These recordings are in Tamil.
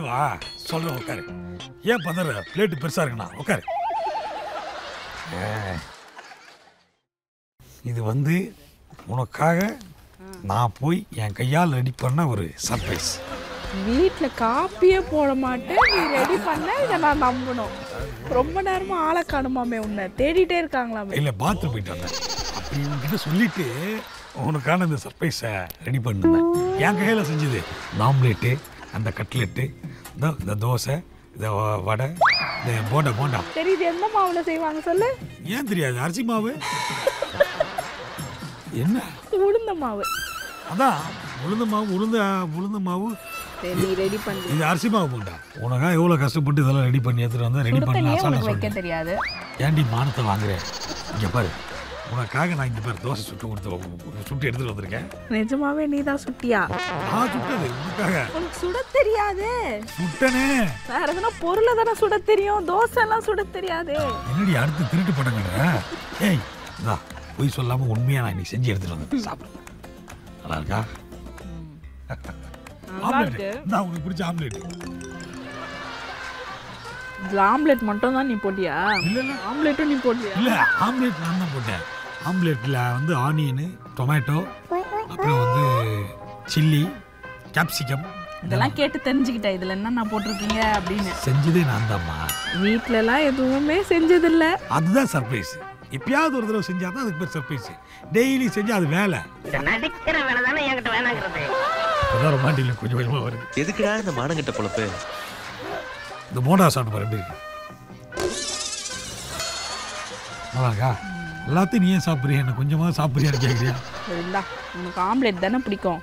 வா சொல்கிறேன் உட்காரு ஏன் பதற பிளேட்டு பெருசாக இருக்குண்ணா உட்காரு ஆ. இது வந்து உனக்காக நான் போய் என் கையால் ரெடி பண்ண ஒரு சர்ப்ரைஸ் வீட்டில் காப்பியே போட மாட்டேன் நீ ரெடி பண்ண இதை நான் நம்பணும் ரொம்ப நேரமா ஆளை காணுமாமே உன்னை தேடிட்டே இருக்காங்களாமே இல்லை பாத்ரூம் போயிட்டு வந்தேன் அப்படி உன்கிட்ட சொல்லிட்டு உனக்கான இந்த சர்ப்ரைஸை ரெடி பண்ணுவேன் என் கையில் செஞ்சது இந்த ஆம்லேட்டு அந்த கட்லெட்டு இந்த இந்த தோசை இந்த வ- வடை இந்த போண்டா போண்டா சரி இது எந்த மாவுல செய்வாங்க சொல்லு ஏன் தெரியாது அரிசி மாவு என்ன உளுந்த மாவு அதான் உளுந்த மாவு உளுந்த உளுந்த மாவு சரி நீ ரெடி பண்ணி இது அரிசி மாவு போண்டா உனக்கா எவ்வளோ கஷ்டப்பட்டு இதெல்லாம் ரெடி பண்ணி எடுத்துட்டு வந்தா ரெடி சுடு பண்ணி தண்ணியே அசால்ட்டா உனக்கு வைக்க சொல்றேன் தெரியாது ஏன்டி மானத்தை வாங்குறேன் இங்கே பாரு உனக்காக நான் இங்கே பாரு தோசை சுட்டு கொடுத்து சுட்டு எடுத்துட்டு வந்திருக்கேன் நிஜமாவே நீ தான் சுட்டியா நான் சுட்டது உனக்காக உனக்கு சுட தெரியாது சுட்டனே வேற எதனா பொருளை தானே சுட தெரியும் தோசை எல்லாம் சுட தெரியாது என்னடி அடுத்து திருட்டு படங்கள்ற ஏய் இந்தா பொய் சொல்லாம உண்மையா நான் இன்னைக்கு செஞ்சு எடுத்துட்டு வந்தேன் சாப்பிடு நல்லா இருக்கா நல்லா ஆம்லேட் இருக்கு இந்தா உனக்கு பிடிச்ச ஆம்லேட் இதுல ஆம்லெட் மட்டும் தான் நீ போட்டியா இல்ல இல்ல ஆம்லெட்டும் நீ போட்டியா இல்ல ஆம்லேட் நான் தான் போட்டேன் ஆம்லேட்ல வந்து ஆனியனு டொமேட்டோ அப்புறம் வந்து சில்லி கேப்சிகம் இதெல்லாம் கேட்டு தெரிஞ்சுக்கிட்டேன் இதுல என்ன நான் போட்டிருக்கீங்க அப்படின்னு செஞ்சதே நான் தான்மா வீட்ல எல்லாம் எதுவுமே செஞ்சதில்ல அதுதான் சர்ப்ரைஸ் எப்பயாவது ஒரு தடவை செஞ்சா தான் அதுக்கு பேர் சர்ப்ரைஸ் டெய்லி செஞ்சா அது வேலை நடிக்கிற வேலை தானே என்கிட்ட வேணாங்கிறது அதான் ரொமாண்டியில் கொஞ்சம் கொஞ்சமாக வருது எதுக்குடா இந்த மானங்கிட்ட பொழப்பு இந்த மோடா சாப்பிட்டு பாரு எப்படி இருக்கு நல்லா இருக்கா எல்லாத்தையும் நீ ஏன் சாப்பிட்றியா என்ன கொஞ்சமாக சாப்பிட்றியான்னு கேட்குறியா இந்தா உனக்கு ஆம்லெட் தானே பிடிக்கும்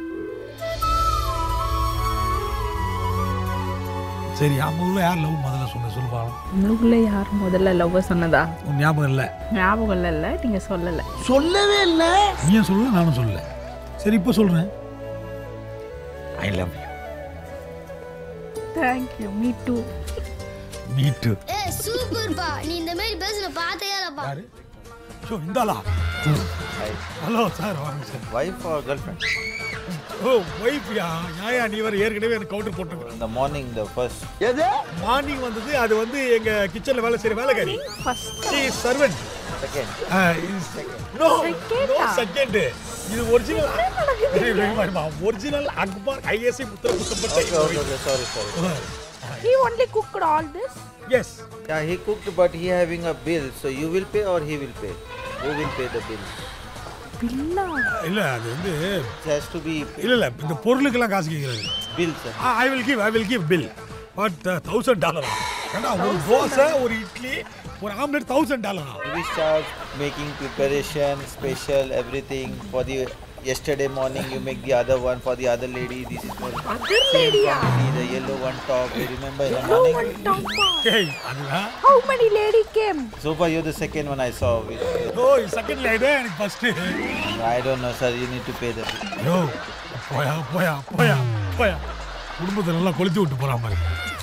சரி அம்மாவில் யார் லவ் முதல்ல சொன்ன சொல்லுவாங்க உங்களுக்குள்ள யார் முதல்ல லவ் சொன்னதா உன் ஞாபகம் இல்லை ஞாபகம் இல்ல நீங்க சொல்லல நீ ஏன் சொல்லல நானும் சொல்லல சரி இப்போ சொல்கிறேன் I love you thank you me too me too ஏ சூப்பர்ப்பா நீ இந்த மாதிரி பேசுன பார்த்தே இல்லப்பா யாரு ஷோ இந்தாளா ஹலோ சார் வாங்க சார் wife or girlfriend? ஓ ஒய்ஃப்யா யாயா நீ வேறு ஏற்கனவே எனக்கு கவுண்டர் போட்டு In the morning, the first. Morning வந்தது அது வந்து எங்க கிச்சன்ல வேலை செய்யற வேலைக்காரி first she servant Second. No Second no ஆ? செகண்ட் இது ஒரிஜினல் ஒரிஜினல் அக்பர் ஐஎஸ்சி புத்திர Okay, okay, புத்தப்பட்ட okay. Sorry, sorry. He only cooked all this yes Yeah, he cooked, but he having a bill. So you will pay or he will pay? Who will pay the bill? பில்லா இல்ல அது வந்து It has to be இல்ல இல்ல இந்த பொருளுக்கெல்லாம் காசு கேட்கறது bill, sir. I will give I will give bill but thousand டாலரா ஏன்னா ஒரு தோசை ஒரு இட்லி ஒரு ஆம்லெட் தௌசண்ட் டாலரா We start making preparation, special, everything for the. Yesterday morning, you make the other one for the other lady. This is for other லேடியா quantity, the yellow one top. You remember in the morning? ஏய் அதுதான் how many lady came So far, you're the second one I saw. With, oh second lady எனக்கு first I don't know, sir. You need to pay the bill. யோ போயா போயா போயா போயா குடும்பத்தை நல்லா கொளுத்தி விட்டு போறான் பாரு